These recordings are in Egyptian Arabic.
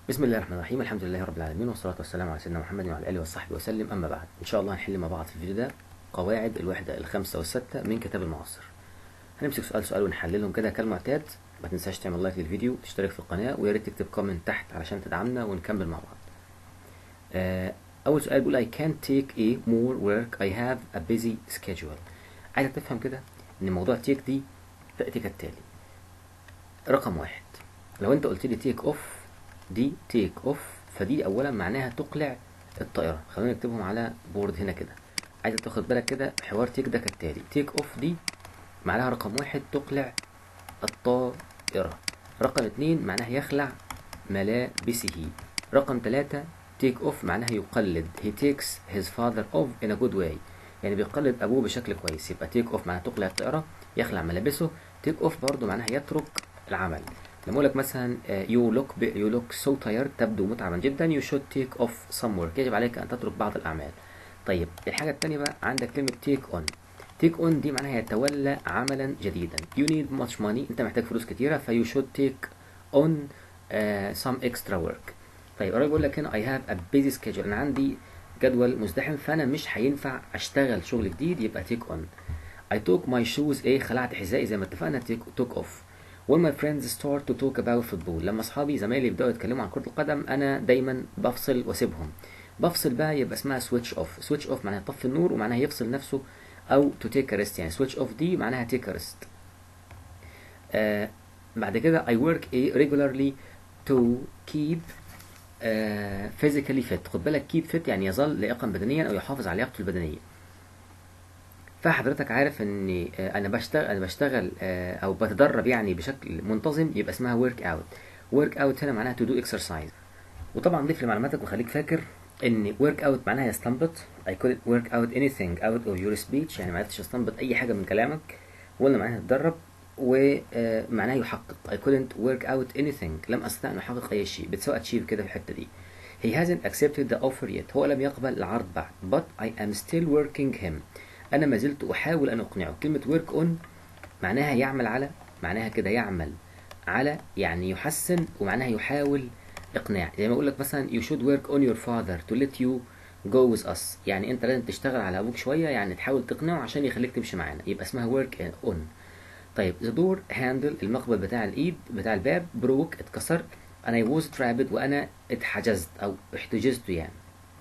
بسم الله الرحمن الرحيم الحمد لله رب العالمين والصلاة والسلام على سيدنا محمد وعلى آله وصحبه وسلم أما بعد إن شاء الله هنحل مع بعض في الفيديو ده قواعد الوحدة الخامسة والستة من كتاب المعاصر هنمسك سؤال سؤال ونحللهم كده كالمعتاد ما تنساش تعمل لايك للفيديو تشترك في القناة ويا ريت تكتب كومنت تحت علشان تدعمنا ونكمل مع بعض آه، أول سؤال بيقول I can't take a more work I have a busy schedule عايزك تفهم كده إن موضوع تيك دي تأتي كالتالي رقم واحد لو أنت قلت لي تيك أوف دي تيك اوف فدي اولا معناها تقلع الطائره خلينا نكتبهم على بورد هنا كده عايزك تاخد بالك كده حوار تيك ده كالتالي تيك اوف دي معناها رقم واحد تقلع الطائره رقم اتنين معناها يخلع ملابسه رقم تلاتة تيك اوف معناها يقلد he takes his father off in a good way يعني بيقلد ابوه بشكل كويس يبقى تيك اوف معناها تقلع الطائره يخلع ملابسه تيك اوف برضه معناها يترك العمل لما اقول لك مثلا يو لوك يو لوك سو تايرد تبدو متعبا جدا يو شود تيك اوف سم ورك يجب عليك ان تترك بعض الاعمال طيب الحاجه الثانيه بقى عندك كلمه تيك اون تيك اون دي معناها يتولى عملا جديدا يو نيد ماتش ماني انت محتاج فلوس كتيره فيو شود تيك اون سم اكسترا ورك طيب الراجل بيقول لك هنا اي هاف ا بيزي سكيدجول انا عندي جدول مزدحم فانا مش هينفع اشتغل شغل جديد يبقى تيك اون I took my shoes ايه خلعت حذائي زي ما اتفقنا تيك توك اوف when my friends start to talk about football لما اصحابي زمايلي يبداوا يتكلموا عن كرة القدم انا دايما بفصل واسيبهم بفصل بقى يبقى اسمها switch off switch off معناها يطفي النور ومعناها يفصل نفسه او to take a rest يعني switch off دي معناها take a rest آه بعد كده I work a regularly to keep آه physically fit خد بالك keep fit يعني يظل لائقا بدنيا او يحافظ على لياقته البدنيه فحضرتك عارف ان انا بشتغل انا بشتغل او بتدرب يعني بشكل منتظم يبقى اسمها ورك اوت ورك اوت هنا معناها تو دو اكسرسايز وطبعا ضيف لمعلوماتك وخليك فاكر ان ورك اوت معناها يستنبط I couldn't work out anything out of your speech يعني ما عرفتش استنبط اي حاجه من كلامك ولا معناها تتدرب ومعناها يحقق I couldn't work out anything لم استطع ان احقق اي شيء بتساوي اتشيف كده في الحته دي He hasn't accepted the offer yet هو لم يقبل العرض بعد but I am still working him انا ما زلت احاول ان اقنعه كلمه ورك اون معناها يعمل على معناها كده يعمل على يعني يحسن ومعناها يحاول اقناع زي ما اقول لك مثلا you should work on your father to let you go with us يعني انت لازم تشتغل على ابوك شويه يعني تحاول تقنعه عشان يخليك تمشي معانا يبقى اسمها work on طيب the door handle المقبل بتاع الايد بتاع الباب بروك اتكسر انا was trapped وانا اتحجزت او احتجزت يعني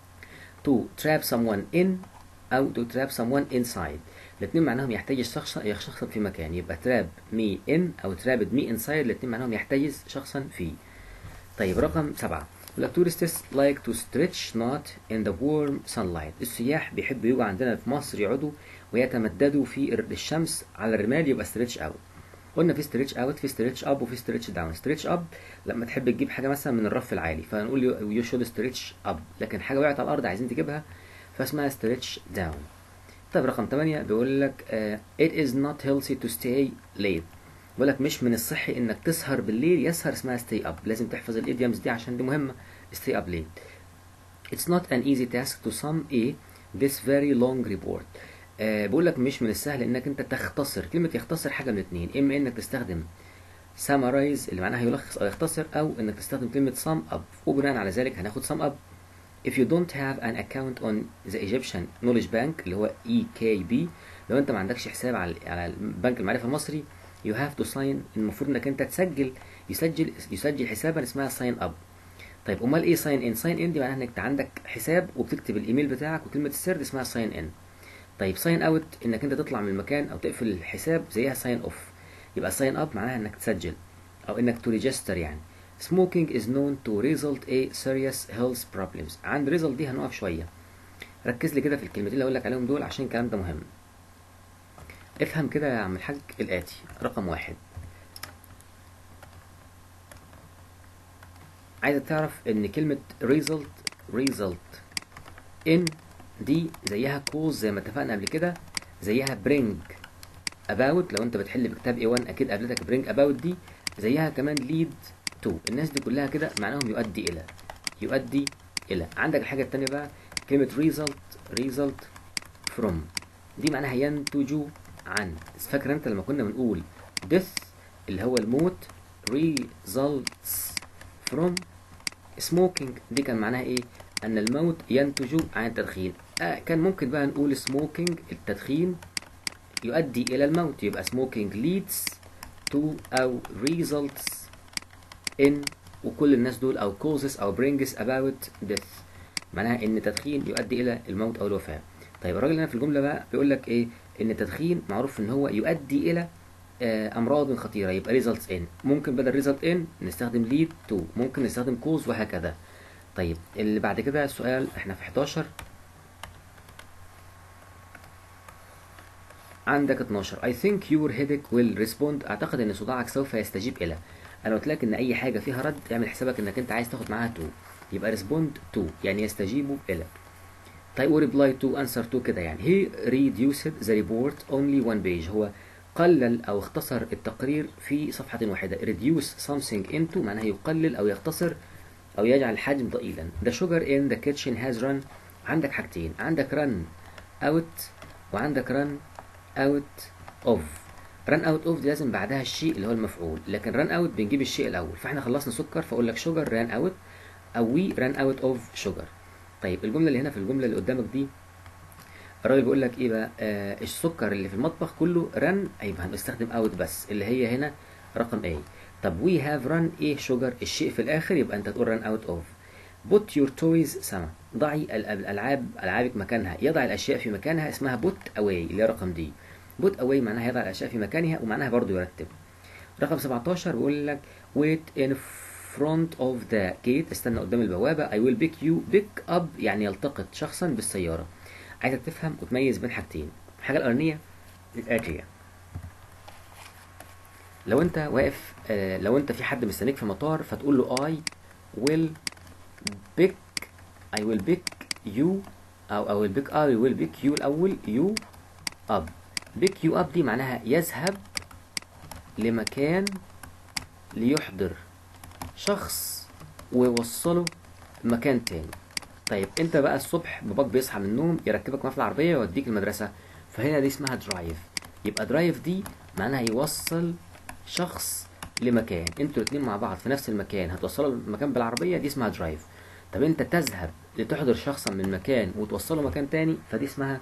to trap someone in او to trap someone inside الاثنين معناهم يحتجز شخص شخصا في مكان يبقى trap me in او trapped me inside الاثنين معناهم يحتجز شخصا في طيب رقم سبعة يقول لك tourists like to stretch not in the warm sunlight السياح بيحبوا يجوا عندنا في مصر يقعدوا ويتمددوا في الشمس على الرمال يبقى stretch out قلنا في stretch out في stretch up وفي stretch down stretch up لما تحب تجيب حاجة مثلا من الرف العالي فنقول you should stretch up لكن حاجة وقعت على الأرض عايزين تجيبها فاسمها stretch down طيب رقم 8 بيقول لك uh, it is not healthy to stay late بيقول لك مش من الصحي انك تسهر بالليل يسهر اسمها stay up لازم تحفظ الايديومز دي عشان دي مهمه stay up late it's not an easy task to sum a this very long report uh, بيقول لك مش من السهل انك انت تختصر كلمه يختصر حاجه من الاثنين اما انك تستخدم summarize اللي معناها يلخص او يختصر او انك تستخدم كلمه sum up وبناء على ذلك هناخد sum up if you don't have an account on the Egyptian Knowledge Bank اللي هو EKB لو انت ما عندكش حساب على على بنك المعرفة المصري you have to sign المفروض انك انت تسجل يسجل يسجل حسابا اسمها sign up طيب امال ايه sign in sign in دي معناها انك عندك حساب وبتكتب الايميل بتاعك وكلمة السر اسمها sign in طيب sign out انك انت تطلع من المكان او تقفل الحساب زيها sign off يبقى sign up معناها انك تسجل او انك تريجستر يعني smoking is known to result a serious health problems عند result دي هنقف شوية ركز لي كده في الكلمتين اللي اقول لك عليهم دول عشان الكلام ده مهم افهم كده يا عم الحاج الآتي رقم واحد عايزك تعرف ان كلمة result result in دي زيها cause زي ما اتفقنا قبل كده زيها bring about لو انت بتحل بكتاب A1 اكيد قابلتك bring about دي زيها كمان lead to الناس دي كلها كده معناهم يؤدي الى يؤدي الى عندك الحاجه الثانيه بقى كلمه result result from دي معناها ينتج عن فاكر انت لما كنا بنقول death اللي هو الموت results from smoking دي كان معناها ايه ان الموت ينتج عن التدخين آه كان ممكن بقى نقول smoking التدخين يؤدي الى الموت يبقى smoking leads to او results in وكل الناس دول او causes او brings about death معناها ان التدخين يؤدي الى الموت او الوفاه طيب الراجل هنا في الجمله بقى بيقول لك ايه ان التدخين معروف ان هو يؤدي الى آه، امراض خطيره يبقى results in ممكن بدل result in نستخدم lead to ممكن نستخدم cause وهكذا طيب اللي بعد كده السؤال احنا في 11 عندك 12 I think your headache will respond اعتقد ان صداعك سوف يستجيب الى انا قلت لك ان اي حاجه فيها رد اعمل حسابك انك انت عايز تاخد معاها to يبقى respond to يعني يستجيب الى طيب و reply to answer to كده يعني he reduced the report only one page هو قلل او اختصر التقرير في صفحة واحدة reduce something into معناها يقلل او يختصر او يجعل الحجم ضئيلا the sugar in the kitchen has run عندك حاجتين عندك run out وعندك run out of run out of دي لازم بعدها الشيء اللي هو المفعول لكن run out بنجيب الشيء الاول فاحنا خلصنا سكر فاقول لك sugar ran out او we ran out of sugar طيب الجمله اللي هنا في الجمله اللي قدامك دي الراجل بيقول لك ايه بقى آه السكر اللي في المطبخ كله رن يبقى هنستخدم اوت بس اللي هي هنا رقم A طب وي هاف رن ايه شوجر الشيء في الاخر يبقى انت تقول رن اوت اوف put your toys سما ضعي الالعاب العابك مكانها يضع الاشياء في مكانها اسمها put away اللي هي رقم دي put away معناها يضع الاشياء في مكانها ومعناها برضو يرتب رقم 17 بيقول لك wait in front of the gate استنى قدام البوابة I will pick you pick up يعني يلتقط شخصا بالسيارة عايزك تفهم وتميز بين حاجتين الحاجة الأولانية الآتية لو أنت واقف آه لو أنت في حد مستنيك في مطار فتقول له I will pick I will pick you أو I will pick I will pick you الأول you up pick you up دي معناها يذهب لمكان ليحضر شخص ويوصله مكان تاني طيب انت بقى الصبح باباك بيصحى من النوم يركبك معاه في العربيه ويوديك المدرسه فهنا دي اسمها درايف يبقى درايف دي معناها يوصل شخص لمكان انتوا الاتنين مع بعض في نفس المكان هتوصلوا المكان بالعربيه دي اسمها درايف طب انت تذهب لتحضر شخصا من مكان وتوصله مكان تاني فدي اسمها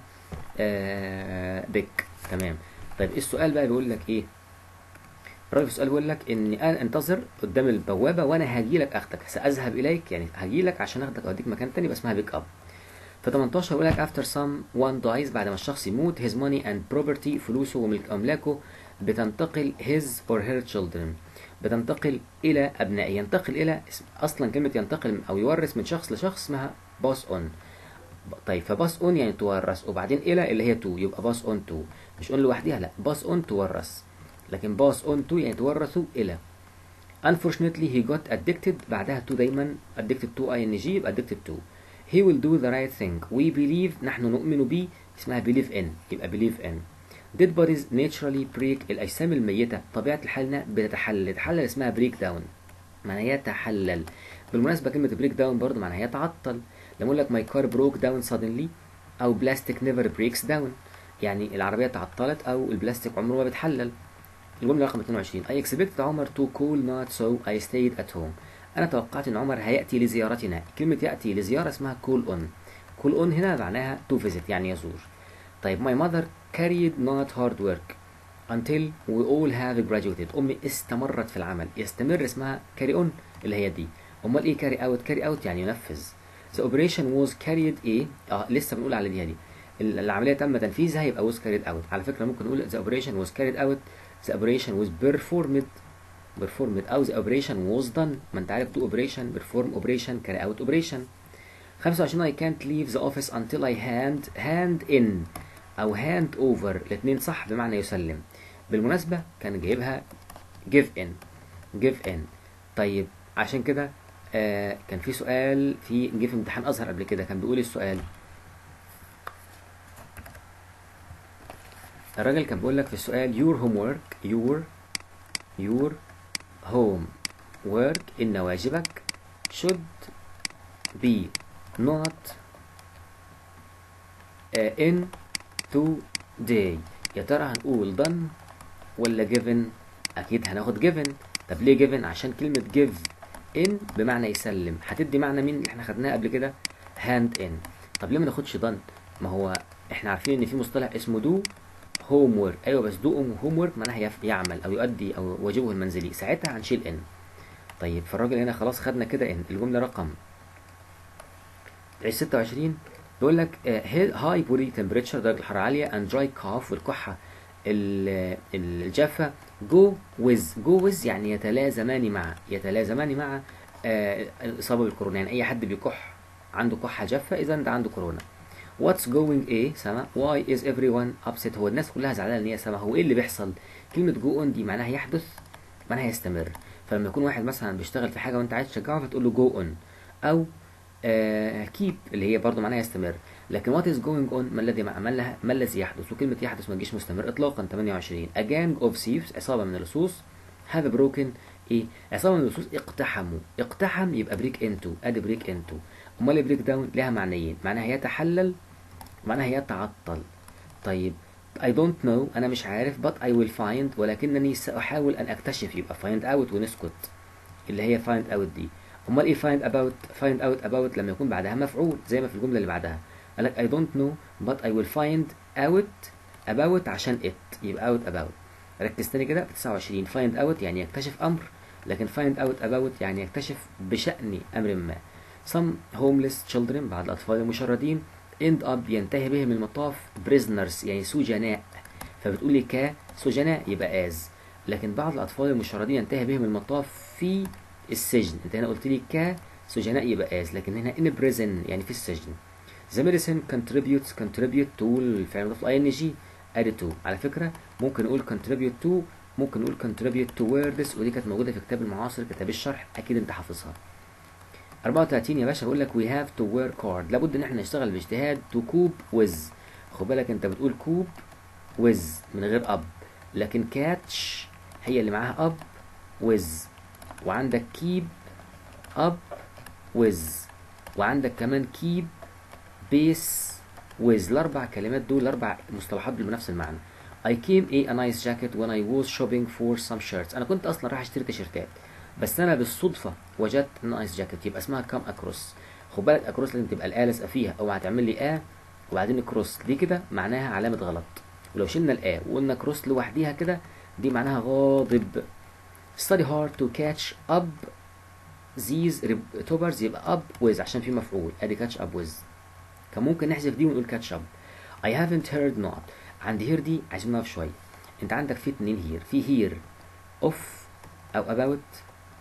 آه بيك تمام طيب السؤال بقى بيقول لك ايه الراجل في السؤال بيقول لك اني انا انتظر قدام البوابه وانا هاجي لك اخدك ساذهب اليك يعني هاجي لك عشان اخدك اوديك مكان تاني يبقى اسمها بيك اب ف 18 بيقول لك after some one dies بعد ما الشخص يموت his money and property فلوسه وملك املاكه بتنتقل his or her children بتنتقل الى ابنائه ينتقل الى اصلا كلمه ينتقل او يورث من شخص لشخص اسمها باس اون طيب فباس اون يعني تورث وبعدين الى اللي هي تو يبقى باس اون تو مش اون لوحديها لا باس اون تورث لكن باس اون تو يعني تورثوا الى unfortunately he got addicted بعدها to دايما addicted to ing يبقى addicted to he will do the right thing we believe نحن نؤمن به اسمها believe in يبقى believe in dead bodies naturally break الأجسام الميتة طبيعة الحال انها بتتحلل تتحلل اسمها break down معناها يتحلل بالمناسبة كلمة break down برضه معناها يتعطل لما اقول لك my car broke down suddenly أو plastic never breaks down يعني العربية تعطلت أو البلاستيك عمره ما بيتحلل الجملة رقم 22 I expected عمر to call not so I stayed at home أنا توقعت إن عمر هيأتي لزيارتنا كلمة يأتي لزيارة اسمها call on call on هنا معناها to visit يعني يزور طيب my mother carried not hard work until we all have graduated أمي استمرت في العمل يستمر اسمها carry on اللي هي دي أمال إيه carry out carry out يعني ينفذ the operation was carried إيه آه لسه بنقول على دي دي العملية تم تنفيذها يبقى was carried out على فكرة ممكن نقول the operation was carried out the operation was performed performed أو the operation was done ما أنت عارف do operation perform operation carry out operation 25 I can't leave the office until I hand hand in أو hand over الاثنين صح بمعنى يسلم بالمناسبة كان جايبها give in give in طيب عشان كده آه كان في سؤال في جه في امتحان أزهر قبل كده كان بيقول السؤال الراجل كان بيقول لك في السؤال your homework your your home work إن واجبك should be not uh, in today يا ترى هنقول done ولا given أكيد هناخد given طب ليه given عشان كلمة give ان بمعنى يسلم هتدي معنى مين اللي احنا خدناه قبل كده هاند ان طب ليه ما ناخدش done ما هو احنا عارفين ان في مصطلح اسمه دو هوم ورك ايوه بس دو هوم ورك معناها يف- يعمل او يؤدي او واجبه المنزلي ساعتها هنشيل ان طيب فالراجل هنا خلاص خدنا كده ان الجمله رقم 26 بيقول لك هاي بودي تمبريتشر درجه الحراره عاليه اند دراي كاف والكحه ال- الجافه جو ويز جو ويز يعني يتلازمان مع يتلازمان مع آه، الاصابه بالكورونا يعني اي حد بيكح عنده كحه جافه اذا ده عنده كورونا What's going ايه سما Why is everyone upset هو الناس كلها زعلانه ان هي سما هو ايه اللي بيحصل كلمه جو اون دي معناها يحدث معناها يستمر فلما يكون واحد مثلا بيشتغل في حاجه وانت عايز تشجعه فتقول له جو اون او كيب اللي هي برضو معناها يستمر لكن وات از جوينج اون ما الذي ما ما ما الذي يحدث وكلمه يحدث ما تجيش مستمر اطلاقا 28 a gang of thieves عصابه من اللصوص have broken ايه عصابه من اللصوص اقتحموا اقتحم يبقى بريك انتو ادي بريك انتو امال بريك داون لها معنيين معناها يتحلل معناها يتعطل طيب I don't know أنا مش عارف but I will find ولكنني سأحاول أن أكتشف يبقى find out ونسكت اللي هي find out دي أمال إيه find about find out about لما يكون بعدها مفعول زي ما في الجملة اللي بعدها قال لك I don't know but I will find out about عشان it يبقى out about ركز تاني كده في 29 find out يعني يكتشف أمر لكن find out about يعني يكتشف بشأن أمر ما some homeless children بعض الأطفال المشردين end up ينتهي بهم المطاف prisoners يعني سجناء فبتقول لي ك سجناء يبقى as لكن بعض الأطفال المشردين ينتهي بهم المطاف في السجن انت هنا قلت لي ك سجناء يبقى as لكن هنا in prison يعني في السجن the medicine contributes contribute to الفعل مضاف ل ing ادي to على فكرة ممكن نقول contribute to ممكن نقول contribute to words ودي كانت موجودة في كتاب المعاصر كتاب الشرح أكيد أنت حافظها 34 يا باشا بقول لك we have to work hard لابد ان احنا نشتغل باجتهاد to cope with خد بالك انت بتقول كوب with من غير اب لكن كاتش هي اللي معاها اب with وعندك keep up with وعندك كمان keep base with الاربع كلمات دول الاربع مصطلحات دول بنفس المعنى I came a, a nice jacket when I was shopping for some shirts انا كنت اصلا رايح اشتري تيشيرتات بس انا بالصدفه وجدت نايس جاكيت يبقى اسمها كام اكروس خد بالك اكروس لازم تبقى الآ لازقه فيها او هتعمل لي ا وبعدين كروس دي كده معناها علامه غلط ولو شلنا الآ وقلنا كروس لوحديها كده دي معناها غاضب study hard to catch up these toppers يبقى up with عشان في مفعول ادي catch up with كان ممكن نحذف دي ونقول catch up I haven't heard not عند هير دي عايزين نقف شويه انت عندك في اتنين هير في هير of او about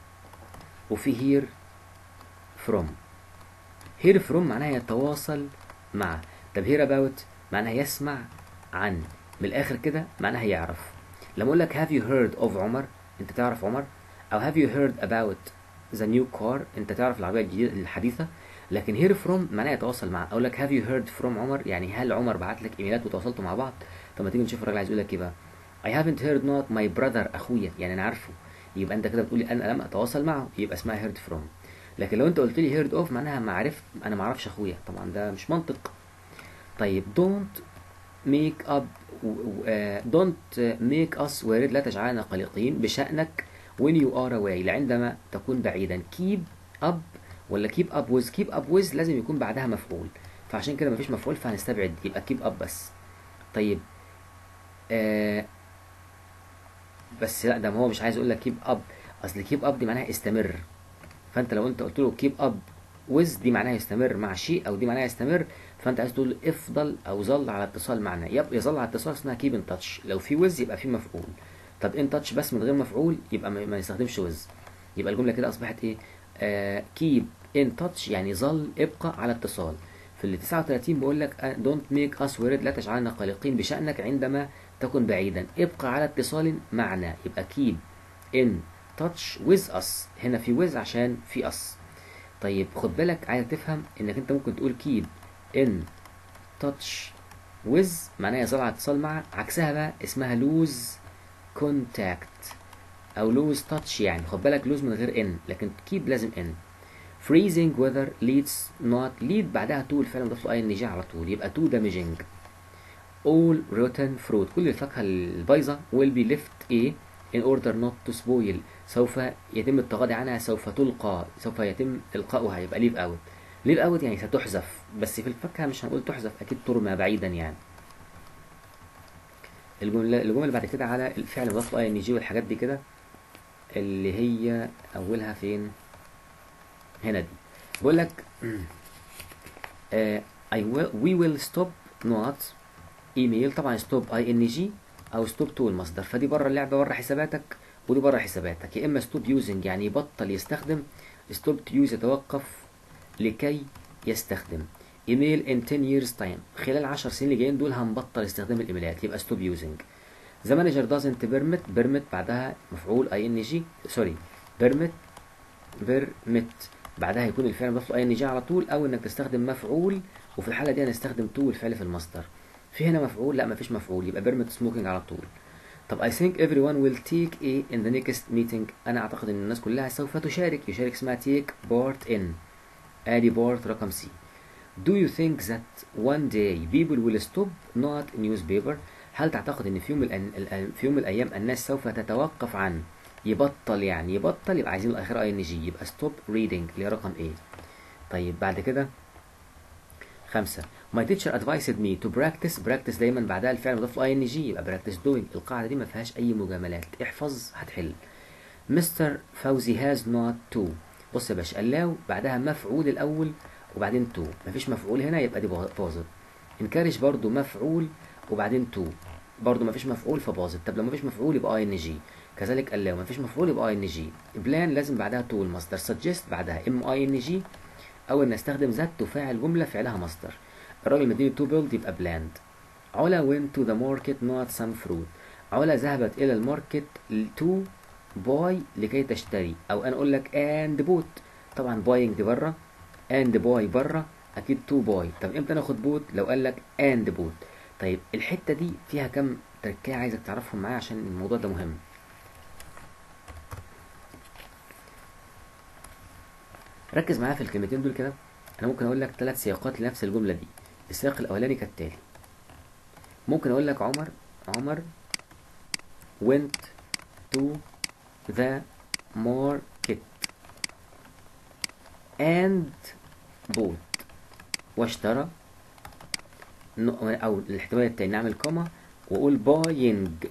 وفي هير from هير from معناها يتواصل مع طب هير about معناها يسمع عن من الاخر كده معناها يعرف لما اقول لك have you heard of عمر انت تعرف عمر او have you heard about the new car انت تعرف العربيه الجديده الحديثه لكن هير فروم معناها يتواصل مع اقول لك have you heard from عمر يعني هل عمر بعت لك ايميلات وتواصلتوا مع بعض طب ما تيجي نشوف الراجل عايز يقول لك ايه بقى I haven't heard not my brother اخويا يعني انا عارفه يبقى انت كده بتقولي انا لم اتواصل معه يبقى اسمها heard from لكن لو انت قلت لي heard of معناها ما عرفت انا ما اعرفش اخويا طبعا ده مش منطق طيب don't make up uh, don't make us وارد لا تجعلنا قلقين بشأنك when you are away عندما تكون بعيدا keep up ولا keep up with keep up with لازم يكون بعدها مفعول فعشان كده مفيش مفعول فهنستبعد يبقى keep up بس طيب آه بس لا ده ما هو مش عايز يقول لك keep up اصل keep up دي معناها استمر فانت لو انت قلت له keep up with دي معناها يستمر مع شيء او دي معناها يستمر فانت عايز تقول افضل او ظل على اتصال معنا يب يظل على اتصال اسمها keep in touch لو في with يبقى في مفعول طب in touch بس من غير مفعول يبقى ما يستخدمش with يبقى الجمله كده اصبحت ايه آه keep in touch يعني ظل ابقى على اتصال في ال 39 بقول لك don't make us worried لا تجعلنا قلقين بشأنك عندما تكن بعيدا ابقى على اتصال معنا يبقى keep in touch with us هنا في with عشان في us طيب خد بالك عايز تفهم انك انت ممكن تقول keep in touch with معناها يظل على اتصال مع عكسها بقى اسمها lose contact او lose touch يعني خد بالك lose من غير in لكن keep لازم in freezing weather leads not lead بعدها to الفعل مضاف له اي ان جي على طول يبقى to damaging all rotten fruit كل الفاكهه البايظه will be left ايه in order not to spoil سوف يتم التغاضي عنها سوف تلقى سوف يتم القاؤها يبقى leave out leave out يعني ستحذف بس في الفاكهة مش هنقول تحذف اكيد ترمى بعيدا يعني الجملة الجملة اللي بعد كده على الفعل مضاف اي ان جي والحاجات دي كده اللي هي اولها فين هنا دي بقول لك I will we will stop not ايميل طبعا stop اي ان جي او stop to المصدر فدي بره اللعبه بره حساباتك ودي بره حساباتك يا اما stop using يعني يبطل يستخدم stop to use يتوقف لكي يستخدم ايميل in 10 years time خلال 10 سنين اللي جايين دول هنبطل استخدام الايميلات يبقى stop using the manager doesn't permit permit بعدها مفعول اي ان جي سوري permit permit بعدها يكون الفعل مضاف له اي ان جي على طول او انك تستخدم مفعول وفي الحاله دي هنستخدم تو الفعل في المصدر في هنا مفعول لا مفيش مفعول يبقى permit smoking على طول طب I think everyone will take a in the next meeting أنا أعتقد إن الناس كلها سوف تشارك يشارك اسمها take part in آدي part رقم C Do you think that one day people will stop not newspaper هل تعتقد إن في يوم الأن... في يوم من الأيام الناس سوف تتوقف عن يبطل يعني يبطل يبقى عايزين الأخير اي ان جي يبقى stop reading اللي هي رقم A طيب بعد كده خمسة My teacher advised me to practice practice دايما بعدها الفعل مضاف له ing يبقى practice doing القاعدة دي ما فيهاش أي مجاملات احفظ هتحل مستر فوزي has not to بص يا باشا allow بعدها مفعول الأول وبعدين to مفيش مفعول هنا يبقى دي باظت encourage برضو مفعول وبعدين to برضو مفيش مفعول فباظت طب لو مفيش مفعول يبقى ing كذلك allow مفيش مفعول يبقى ing plan لازم بعدها to المصدر suggest بعدها ام ing أو إن استخدم ذات تفاعل جملة فعلها مصدر الراجل مديني تو بيلد يبقى بلاند علا went to the market not some fruit علا ذهبت إلى الماركت to buy لكي تشتري أو أنا أقول لك and bought طبعا buying دي بره and buy بره أكيد to buy طب إمتى ناخد بوت لو قال لك and bought طيب الحتة دي فيها كم تركية عايزك تعرفهم معايا عشان الموضوع ده مهم ركز معايا في الكلمتين دول كده انا ممكن اقول لك ثلاث سياقات لنفس الجمله دي السياق الاولاني كالتالي ممكن اقول لك عمر عمر went to the market and bought واشترى او الاحتمال التاني نعمل كوما واقول buying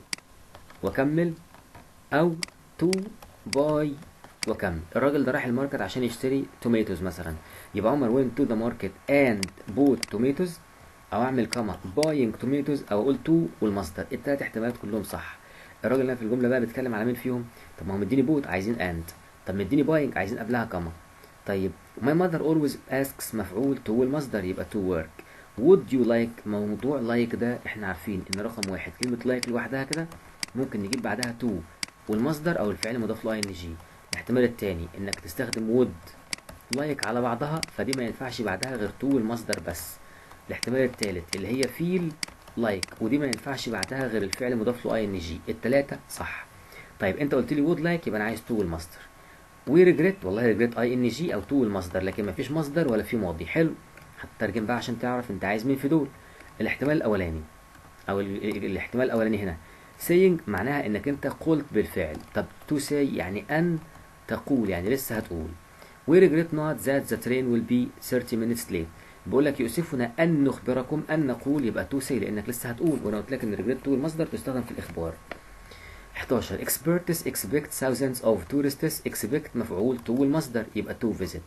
واكمل او to buy وكمل الراجل ده راح الماركت عشان يشتري توميتوز مثلا يبقى عمر went to the market and bought tomatoes او اعمل كما buying tomatoes او اقول to والمصدر التلات احتمالات كلهم صح الراجل اللي في الجمله بقى بيتكلم على مين فيهم طب ما هو مديني بوت عايزين and طب مديني buying عايزين قبلها كما طيب my mother always asks مفعول to والمصدر يبقى to work would you like موضوع like ده احنا عارفين ان رقم واحد كلمه like لوحدها كده ممكن نجيب بعدها to والمصدر او الفعل مضاف له ing الاحتمال التاني انك تستخدم وود لايك على بعضها فدي ما ينفعش بعدها غير تو المصدر بس الاحتمال التالت اللي هي فيل لايك ودي ما ينفعش بعدها غير الفعل مضاف له اي ان جي التلاتة صح طيب انت قلت لي وود لايك يبقى انا عايز تو المصدر وريجريت والله ريجريت اي ان جي او تو المصدر لكن ما فيش مصدر ولا في ماضي حلو هتترجم بقى عشان تعرف انت عايز مين في دول الاحتمال الاولاني او الاحتمال الاولاني هنا saying معناها انك انت قلت بالفعل طب to say يعني ان تقول يعني لسه هتقول we regret not that the train will be 30 minutes late بقول لك يؤسفنا ان نخبركم ان نقول يبقى to say لانك لسه هتقول وانا قلت لك ان regret to المصدر تستخدم في الاخبار 11 experts expect thousands of tourists expect مفعول to المصدر يبقى to visit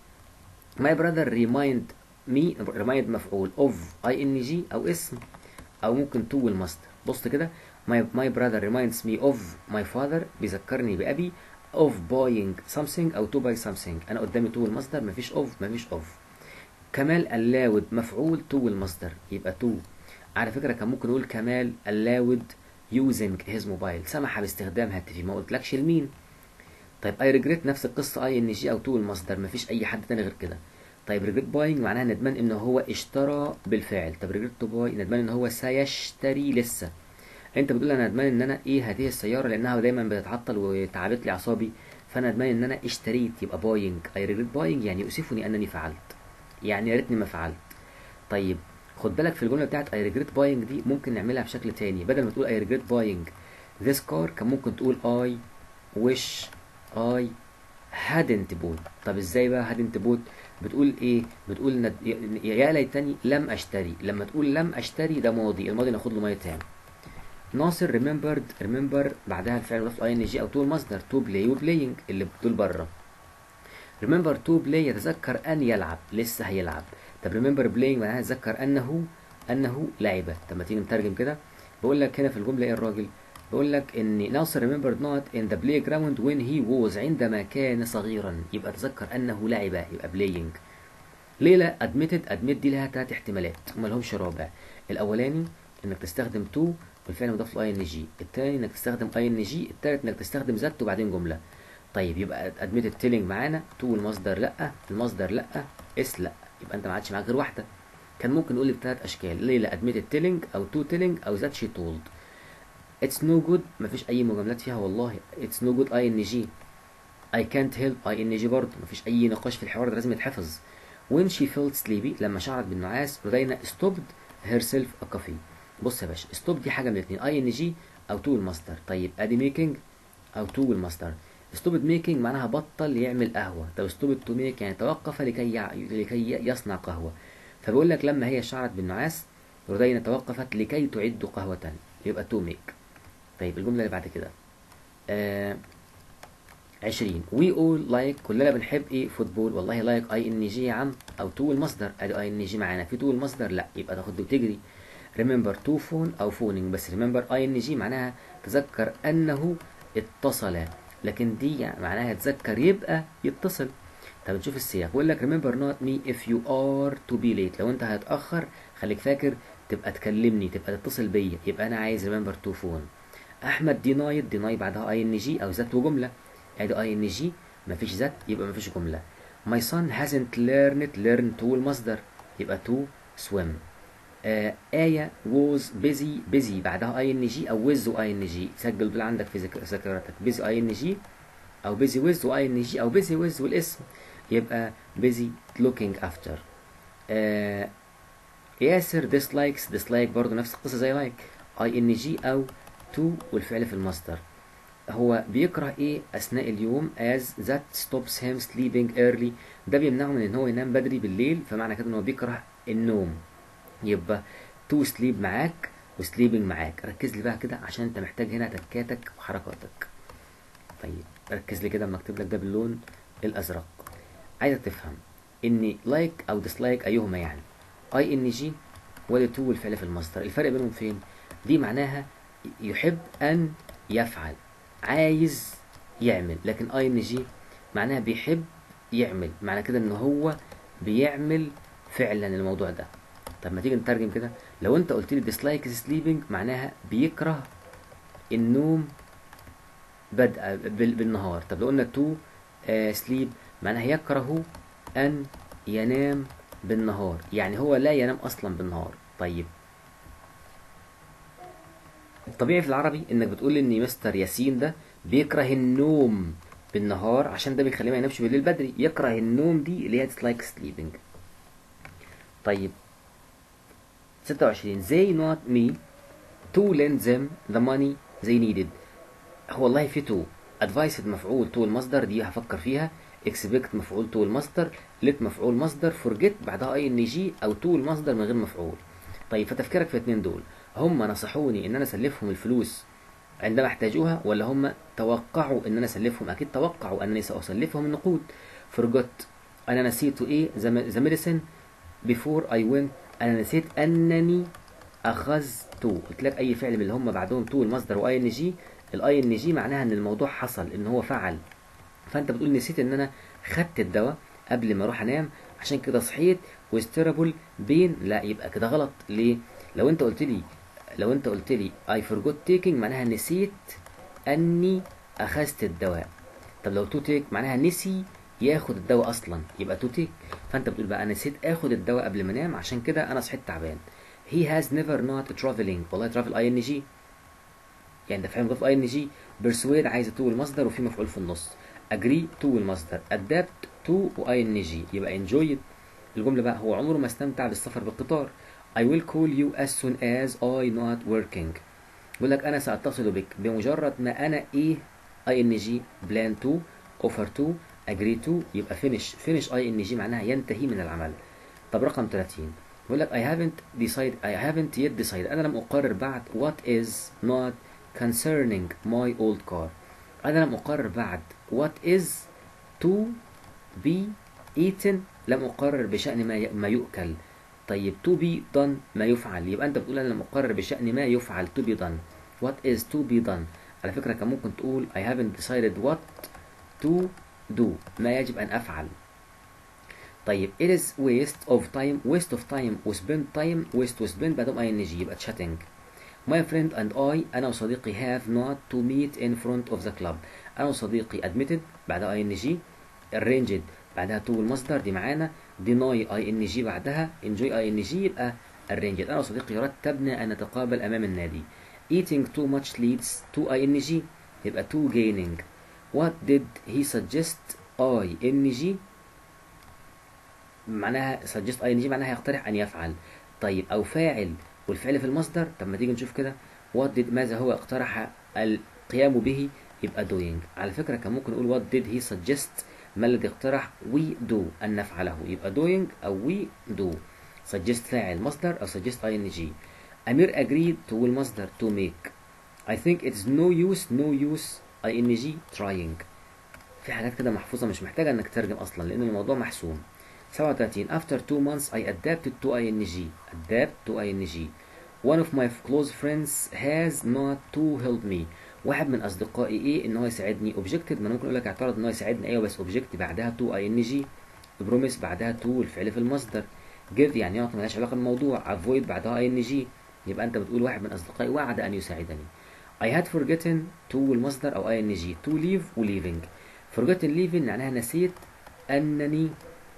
my brother remind me remind مفعول of ing او اسم او ممكن to المصدر بص كده my, my brother reminds me of my father بيذكرني بأبي of buying something أو to buy something أنا قدامي to المصدر مفيش of مفيش of كمال allowed مفعول to المصدر يبقى to على فكرة كان ممكن نقول كمال allowed using his mobile سمح باستخدام هاتفي ما قلتلكش لمين طيب I regret نفس القصة ing أو to المصدر مفيش أي حد تاني غير كده طيب regret buying معناها ندمان إن هو اشترى بالفعل طب regret to buy ندمان إن هو سيشتري لسه انت بتقول انا ندمان ان انا ايه هذه السياره لانها دايما بتتعطل وتعبت لي اعصابي فانا ندمان ان انا اشتريت يبقى باينج اي ريجريت باينج يعني يؤسفني انني فعلت يعني يا ريتني ما فعلت طيب خد بالك في الجمله بتاعت اي ريجريت باينج دي ممكن نعملها بشكل تاني بدل ما تقول اي ريجريت باينج this car كان ممكن تقول I wish I hadn't bought طب ازاي بقى hadn't bought بتقول ايه بتقول ند... يا ليتني لم اشتري لما تقول لم اشتري ده ماضي الماضي ناخد له ميه تاني ناصر remembered remember بعدها الفعل مضاف اي ان جي او تو المصدر تو بلاي وبلاينج اللي بتقول بره remember to play يتذكر ان يلعب لسه هيلعب طب remember playing معناها يتذكر انه انه لعب طب ما تيجي نترجم كده بقول لك هنا في الجمله ايه الراجل بقول لك ان ناصر remembered not in the playground when he was عندما كان صغيرا يبقى تذكر انه لعب يبقى playing ليلى admitted admit دي لها ثلاث احتمالات وما لهمش رابع الاولاني انك تستخدم to والفعل مضاف له اي ان جي الثاني انك تستخدم اي ان جي الثالث انك تستخدم ذات وبعدين جمله طيب يبقى admitted telling معانا to المصدر لا المصدر لا اس لا يبقى انت ما عادش معاك غير واحده كان ممكن نقول بثلاث اشكال ليلى admitted telling او to telling او that she told it's no good مفيش اي مجاملات فيها والله it's no good اي ان جي I can't help اي ان جي برضه مفيش اي نقاش في الحوار ده لازم يتحفظ when she felt sleepy لما شعرت بالنعاس رودينا stopped herself a coffee بص يا باشا stop دي حاجه من الاثنين اي ان جي او to المصدر طيب ادي making او to المصدر ستوبد ميكينج معناها بطل يعمل قهوة طب ستوبد تو ميك يعني توقف لكي يع... لكي يصنع قهوة فبيقول لك لما هي شعرت بالنعاس رودينا توقفت لكي تعد قهوة يبقى تو ميك طيب الجملة اللي بعد كده آه عشرين وي اول لايك كلنا بنحب ايه فوتبول والله لايك اي ان جي يا عم او تو المصدر ادي اي ان جي معانا في تو المصدر لا يبقى تاخد وتجري ريمبر تو فون او فونينج بس ريمبر اي ان جي معناها تذكر انه اتصل لكن دي يعني معناها يتذكر يبقى يتصل طب نشوف السياق بيقول لك remember not me if you are to be late لو انت هتأخر خليك فاكر تبقى تكلمني تبقى تتصل بيا يبقى انا عايز remember to phone احمد denied deny بعدها اي ان جي او ذات وجمله ادي اي ان جي مفيش ذات يبقى مفيش جمله my son hasn't learned learn to المصدر يبقى to swim آه آية was busy busy بعدها اي ان جي او with اي ان جي سجل دول عندك في ذاكرتك busy اي ان جي او busy with واي ان جي او busy with والاسم يبقى busy looking after آه ياسر dislikes dislike برضه نفس القصة زي like اي ان جي او to والفعل في المصدر هو بيكره ايه اثناء اليوم as that stops him sleeping early ده بيمنعه من ان هو ينام بدري بالليل فمعنى كده ان هو بيكره النوم يبقى تو سليب معاك وسليبنج معاك ركز لي بقى كده عشان انت محتاج هنا تكاتك وحركاتك طيب ركز لي كده اما اكتب لك ده باللون الازرق عايزك تفهم ان لايك like او ديسلايك ايهما يعني اي ان جي ولا تو والفعل في المصدر الفرق بينهم فين دي معناها يحب ان يفعل عايز يعمل لكن اي ان جي معناها بيحب يعمل معنى كده ان هو بيعمل فعلا الموضوع ده طب ما تيجي نترجم كده لو انت قلت لي dislike sleeping معناها بيكره النوم بدء بالنهار طب لو قلنا تو سليب معناها يكره ان ينام بالنهار يعني هو لا ينام اصلا بالنهار طيب الطبيعي في العربي انك بتقول ان مستر ياسين ده بيكره النوم بالنهار عشان ده بيخليه ما ينامش بالليل بدري يكره النوم دي اللي هي dislike sleeping طيب 26 they not me to lend them the money they needed هو والله في تو advised مفعول تو المصدر دي هفكر فيها expect مفعول تو المصدر let مفعول مصدر forget بعدها اي ان جي او تو المصدر من غير مفعول طيب فتفكيرك في الاثنين دول هم نصحوني ان انا اسلفهم الفلوس عندما احتاجوها ولا هم توقعوا ان انا اسلفهم اكيد توقعوا انني ساسلفهم النقود forgot انا نسيت ايه the medicine before I went انا نسيت انني اخذت قلت لك اي فعل من اللي هم بعدهم تو المصدر واي ان جي الاي ان جي معناها ان الموضوع حصل ان هو فعل فانت بتقول نسيت ان انا خدت الدواء قبل ما اروح انام عشان كده صحيت وستربل بين لا يبقى كده غلط ليه لو انت قلت لي لو انت قلت لي I forgot taking معناها نسيت اني اخذت الدواء طب لو تو تيك معناها نسي ياخد الدواء اصلا يبقى تو تيك فانت بتقول بقى انا نسيت اخد الدواء قبل ما انام عشان كده انا صحيت تعبان he has never not traveling والله travel اي ان جي يعني ده فاهم ضيف اي ان جي persuade عايزه تو المصدر وفي مفعول في النص agree تو المصدر adapt تو واي ان جي يبقى enjoy الجمله بقى هو عمره ما استمتع بالسفر بالقطار I will call you as soon as I not working بيقول لك انا ساتصل بك بمجرد ما انا ايه اي ان جي بلان تو اوفر تو اجري تو يبقى فينش فينش اي ان جي معناها ينتهي من العمل طب رقم 30 بيقول لك I haven't decided I haven't yet decided أنا لم أقرر بعد what is not concerning my old car أنا لم أقرر بعد what is to be eaten لم أقرر بشأن ما ي... ما يؤكل طيب to be done ما يفعل يبقى أنت بتقول أنا لم أقرر بشأن ما يفعل to be done what is to be done على فكرة كان ممكن تقول I haven't decided what to do ما يجب أن أفعل طيب it is waste of time waste of time و spend time waste و spend بعدهم ing يبقى chatting my friend and I أنا وصديقي have not to meet in front of the club أنا وصديقي admitted بعدها ing arranged بعدها to المصدر دي معانا deny ing بعدها enjoy ing يبقى arranged أنا وصديقي رتبنا أن نتقابل أمام النادي eating too much leads to ing يبقى to gaining what did he suggest ing معناها suggest ing معناها يقترح أن يفعل طيب أو فاعل والفعل في المصدر طب ما تيجي نشوف كده what did ماذا هو اقترح القيام به يبقى doing على فكرة كان ممكن نقول what did he suggest ما الذي اقترح we do أن نفعله يبقى doing أو we do suggest فاعل مصدر أو suggest ing أمير agreed to المصدر to make I think it's no use no use ing trying في حاجات كده محفوظة مش محتاجة انك تترجم اصلا لان الموضوع محسوم 37 after two months I adapted to ing adapt to ing one of my close friends has not to help me واحد من اصدقائي ايه ان هو يساعدني objected ما انا ممكن اقول لك اعترض ان هو يساعدني ايوه بس object بعدها to ing promise بعدها to الفعل في المصدر give يعني يعطي ملهاش علاقه بالموضوع avoid بعدها ing يبقى انت بتقول واحد من اصدقائي وعد ان يساعدني I had forgotten to المصدر او ing to leave و leaving forgotten leaving معناها نسيت انني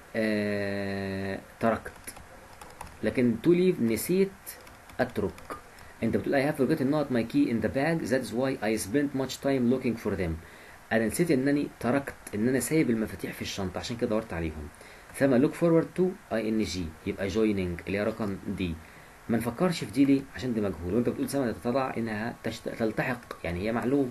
آه تركت لكن to leave نسيت اترك انت بتقول I have forgotten not my key in the bag that's why I spent much time looking for them انا نسيت انني تركت ان انا سايب المفاتيح في الشنطه عشان كده دورت عليهم ثم look forward to ing يبقى joining اللي هي رقم دي ما نفكرش في دي ليه عشان دي مجهول وانت بتقول سما تتضع انها تشت... تلتحق يعني هي معلوم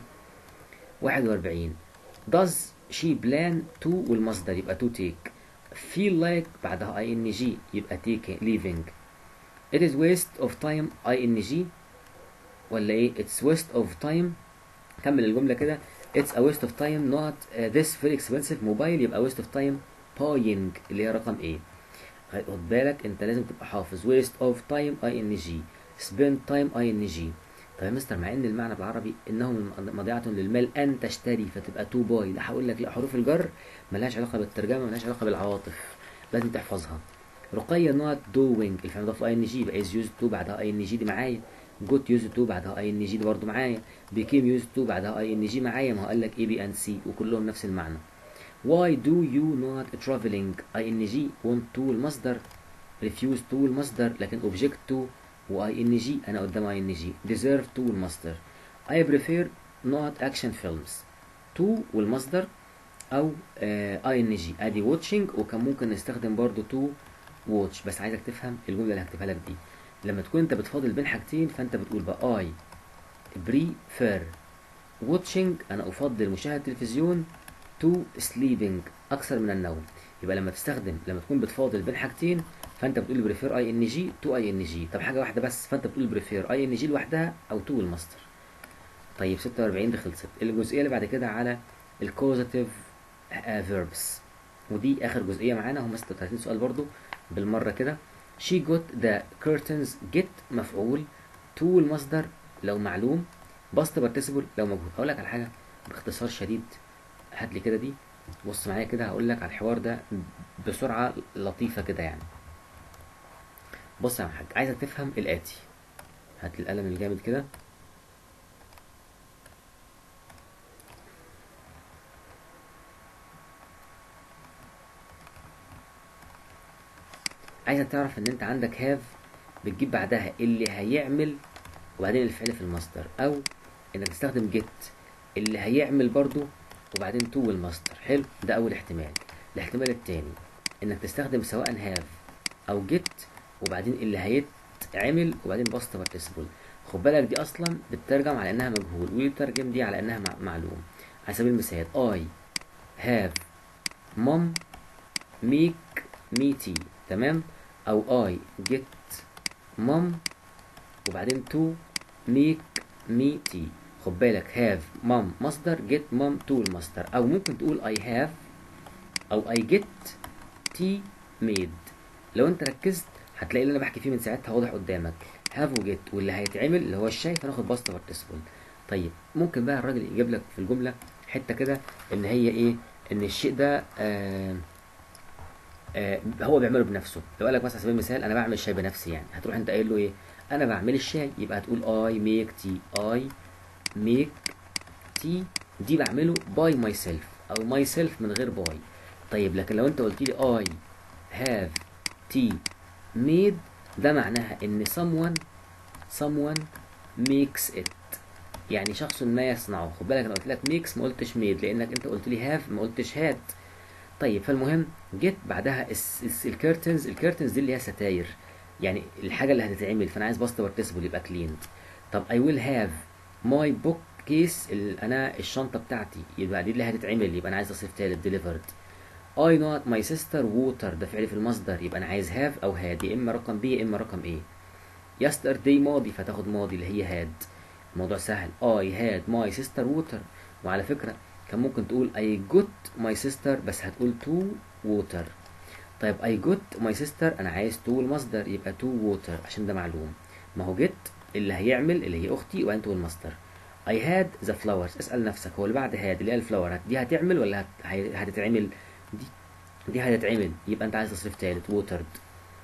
41 does she plan to والمصدر يبقى to take feel like بعدها ing يبقى take leaving it is waste of time ing ولا ايه it's waste of time كمل الجملة كده it's a waste of time not uh, this very expensive موبايل يبقى waste of time buying اللي هي رقم ايه خد بالك انت لازم تبقى حافظ waste of time ing spend time ing طيب يا مستر مع ان المعنى بالعربي انه مضيعة للمال ان تشتري فتبقى تو باي لا هقول لك لا حروف الجر ملهاش علاقة بالترجمة ملهاش علاقة بالعواطف لازم تحفظها رقية not doing الفعل مضاف ing يبقى is used to بعدها ing دي معايا got used to بعدها ing دي برضه معايا became used to بعدها ing معايا ما هو قال لك a b and c وكلهم نفس المعنى why do you not traveling ing want to المصدر refuse to المصدر لكن object to و ing انا قدام ing deserve to المصدر I prefer not action films to والمصدر او آه ing ادي watching وكان ممكن نستخدم برضو to watch بس عايزك تفهم الجمله اللي هكتبها لك دي لما تكون انت بتفاضل بين حاجتين فانت بتقول بقى I prefer watching انا افضل مشاهده التلفزيون to sleeping اكثر من النوم يبقى لما تستخدم لما تكون بتفاضل بين حاجتين فانت بتقول بريفير اي ان جي تو اي ان جي طب حاجه واحده بس فانت بتقول بريفير اي ان جي لوحدها او تو الماستر طيب 46 دي خلصت الجزئيه اللي بعد كده على الكوزاتيف فيربس ودي اخر جزئيه معانا هم 36 سؤال برضو بالمره كده she got the curtains get مفعول to المصدر لو معلوم باست participle لو موجود اقول لك على حاجه باختصار شديد هات لي كده دي بص معايا كده هقول لك على الحوار ده بسرعه لطيفه كده يعني بص يا حاج عايزك تفهم الاتي هات لي القلم الجامد كده عايزك تعرف ان انت عندك هاف بتجيب بعدها اللي هيعمل وبعدين الفعل في المصدر او انك تستخدم جيت اللي هيعمل برضو وبعدين تو المصدر حلو ده اول احتمال الاحتمال التاني انك تستخدم سواء هاف او جيت وبعدين اللي هيتعمل وبعدين باست بارتيسيبل خد بالك دي اصلا بتترجم على انها مجهول ويترجم دي على انها مع- معلوم على سبيل المثال I have mom make me tea تمام او I get mom وبعدين to make me tea خد بالك have mom مصدر get mom to المصدر او ممكن تقول I have او I get tea made لو انت ركزت هتلاقي اللي انا بحكي فيه من ساعتها واضح قدامك have وجيت واللي هيتعمل اللي هو الشاي فناخد باست بارتيسيبل طيب ممكن بقى الراجل يجيب لك في الجمله حته كده ان هي ايه ان الشيء ده آه آه هو بيعمله بنفسه لو قال لك مثلا على سبيل المثال انا بعمل الشاي بنفسي يعني هتروح انت قايل له ايه انا بعمل الشاي يبقى هتقول اي ميك تي اي ميك تي دي بعمله باي ماي سيلف او ماي سيلف من غير باي طيب لكن لو انت قلت لي اي هاف تي ميد ده معناها ان someone someone makes it يعني شخص ما يصنعه خد بالك انا قلت لك ميكس ما قلتش ميد لانك انت قلت لي هاف ما قلتش هاد طيب فالمهم جيت بعدها الكيرتنز الكيرتنز دي اللي هي ستاير يعني الحاجه اللي هتتعمل فانا عايز باست بارتيسيبل يبقى كليند طب اي ويل هاف ماي بوك كيس انا الشنطه بتاعتي يبقى دي اللي هتتعمل يبقى انا عايز تصريف تالت ديليفرد I not my sister water ده فعل في المصدر يبقى انا عايز have او had يا اما رقم B يا اما رقم A yesterday ماضي فتاخد ماضي اللي هي had الموضوع سهل I had my sister water وعلى فكرة كان ممكن تقول I got my sister بس هتقول to water طيب I got my sister انا عايز to المصدر يبقى to water عشان ده معلوم ما هو get اللي هيعمل اللي هي اختي وبعدين to المصدر I had the flowers اسأل نفسك هو اللي بعد had اللي هي الفلاور دي هتعمل ولا هت- هتتعمل دي دي هتتعمل يبقى انت عايز تصريف تالت watered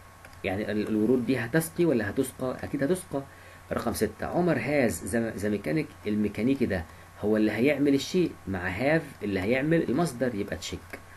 يعني ال- الورود دي هتسقي ولا هتسقى اكيد هتسقى رقم ستة عمر هاز ذا ميكانيك الميكانيكي ده هو اللي هيعمل الشيء مع هاف اللي هيعمل المصدر يبقى تشيك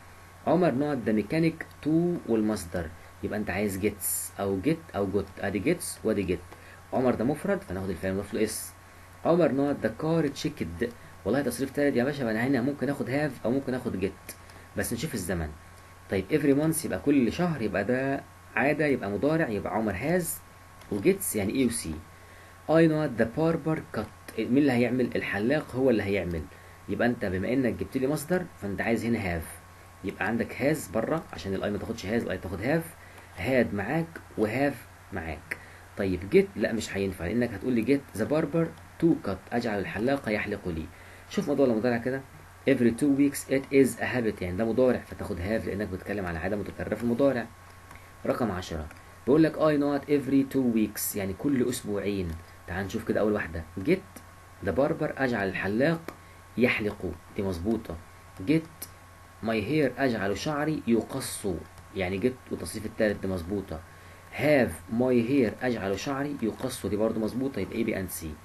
عمر نوت ذا ميكانيك تو والمصدر يبقى انت عايز جيتس او جيت او جوت ادي جيتس وادي جيت عمر ده مفرد فناخد الفعل المضاف له اس عمر نوت ذا كار تشيكد والله تصريف تالت يا باشا انا هنا ممكن اخد هاف او ممكن اخد جيت بس نشوف الزمن طيب every month يبقى كل شهر يبقى ده عادة يبقى مضارع يبقى عمر هاز وجيتس يعني ايه وسي I not the barber cut مين اللي هيعمل الحلاق هو اللي هيعمل يبقى انت بما انك جبت لي مصدر فانت عايز هنا هاف يبقى عندك هاز بره عشان الاي ما تاخدش هاز الاي تاخد هاف هاد معاك وهاف معاك طيب جيت لا مش هينفع لانك هتقول لي جيت ذا باربر تو كات اجعل الحلاق يحلق لي شوف موضوع المضارع كده every two weeks it is a habit يعني ده مضارع فتاخد هاف لانك بتتكلم على عاده متكرره في المضارع رقم عشرة بيقول لك I not every two weeks يعني كل أسبوعين تعال نشوف كده أول واحدة get the barber أجعل الحلاق يحلق دي مظبوطة get my hair أجعل شعري يقص يعني get وتصريف التالت دي مظبوطة have my hair أجعل شعري يقص دي برضو مظبوطة يبقى A B and C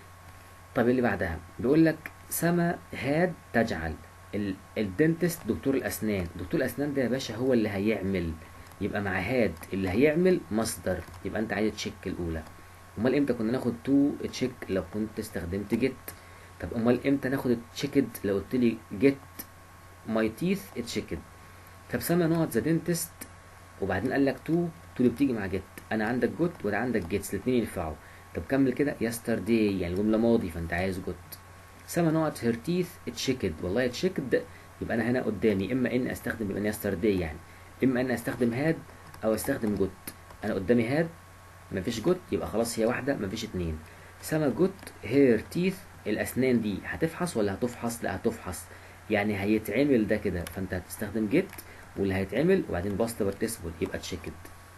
طب اللي بعدها بيقول لك سما هاد تجعل ال- الدنتست دكتور الأسنان دكتور الأسنان ده يا باشا هو اللي هيعمل يبقى مع هاد اللي هيعمل مصدر يبقى انت عايز تشيك الاولى امال امتى كنا ناخد تو تشيك لو كنت استخدمت جيت طب امال امتى ناخد تشيكد لو قلت لي جيت ماي تيث تشيكد طب سما نقط ذا دنتست وبعدين قال لك تو تو اللي بتيجي مع جيت انا عندك جوت وده عندك جيتس الاثنين ينفعوا طب كمل كده يسترداي يعني جمله ماضي فانت عايز جوت سما نقط هير تيث تشيكد والله تشيكد يبقى انا هنا قدامي اما ان استخدم يبقى يسترداي يعني اما ان استخدم هاد او استخدم جوت انا قدامي هاد مفيش جوت يبقى خلاص هي واحده مفيش اتنين سما جوت هير تيث الاسنان دي هتفحص ولا هتفحص لا هتفحص يعني هيتعمل ده كده فانت هتستخدم جيت واللي هيتعمل وبعدين باست بارتيسيبل يبقى تشيكد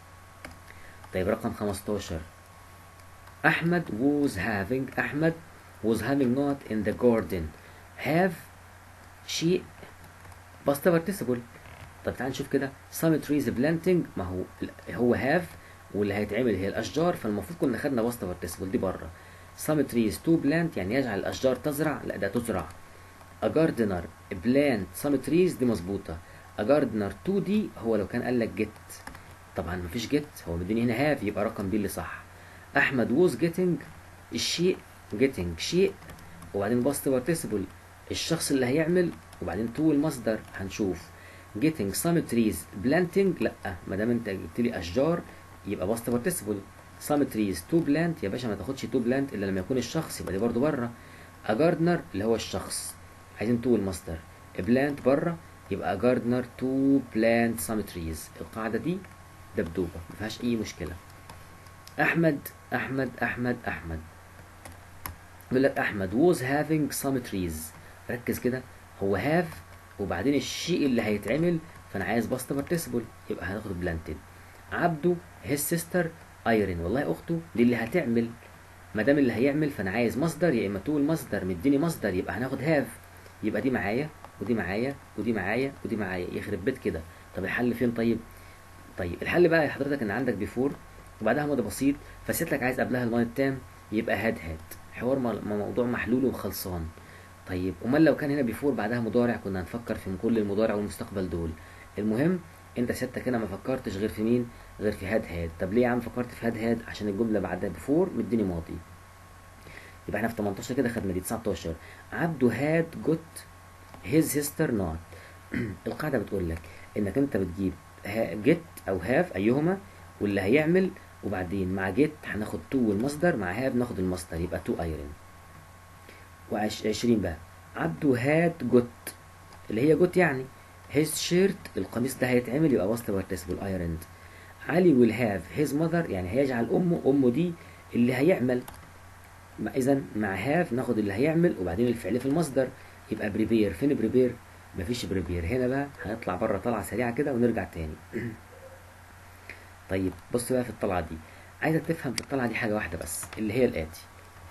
طيب رقم 15 احمد was having احمد was having not in the garden have شيء باست بارتيسيبل طب تعال نشوف كده some trees planting ما هو هو have واللي هيتعمل هي الاشجار فالمفروض كنا خدنا باست بارتيسيبل دي بره some trees to plant يعني يجعل الاشجار تزرع لا ده تزرع a gardener plant some trees دي مظبوطه a gardener to دي هو لو كان قال لك get طبعا مفيش get هو مديني هنا have يبقى رقم بي اللي صح احمد was getting الشيء getting شيء وبعدين باست بارتيسيبل الشخص اللي هيعمل وبعدين to المصدر هنشوف getting some trees planting لا ما دام انت جبت لي اشجار يبقى باست بارتيسيبل some trees to plant يا باشا ما تاخدش to plant الا لما يكون الشخص يبقى دي برضو بره a gardener اللي هو الشخص عايزين to المصدر plant بره يبقى a gardener to plant some trees القاعدة دي دبدوبة ما فيهاش أي مشكلة أحمد أحمد أحمد أحمد يقول لك أحمد was having some trees ركز كده هو have وبعدين الشيء اللي هيتعمل فأنا عايز باست participle يبقى هناخد planted عبده his sister ايرين والله اخته دي اللي هتعمل ما دام اللي هيعمل فانا عايز مصدر يا اما تقول مصدر مديني مصدر يبقى هناخد هاف يبقى دي معايا ودي معايا ودي معايا ودي معايا يخرب بيت كده طب الحل فين طيب طيب الحل بقى يا حضرتك ان عندك بيفور وبعدها ماضي بسيط فسيت لك عايز قبلها الماضي التام يبقى هاد هاد حوار موضوع محلول وخلصان طيب امال لو كان هنا بيفور بعدها مضارع كنا هنفكر في كل المضارع والمستقبل دول المهم انت سيادتك هنا ما فكرتش غير في مين غير في هاد هاد طب ليه يا عم فكرت في هاد هاد عشان الجمله بعدها بفور مديني ماضي يبقى احنا في 18 كده خدنا دي 19 عبده هاد جوت هيز هيستر نوت القاعده بتقول لك انك انت بتجيب جيت او هاف ايهما واللي هيعمل وبعدين مع جيت هناخد تو والمصدر مع هاف ناخد المصدر يبقى تو ايرن و20 بقى عبده هاد جوت اللي هي جوت يعني his shirt القميص ده هيتعمل يبقى وصل participle ironed علي will have his mother يعني هيجعل امه امه دي اللي هيعمل اذا مع have ناخد اللي هيعمل وبعدين الفعل في المصدر يبقى بريبير فين بريبير مفيش بريبير هنا بقى هنطلع بره طلعه سريعه كده ونرجع تاني طيب بص بقى في الطلعه دي عايزك تفهم في الطلعه دي حاجه واحده بس اللي هي الاتي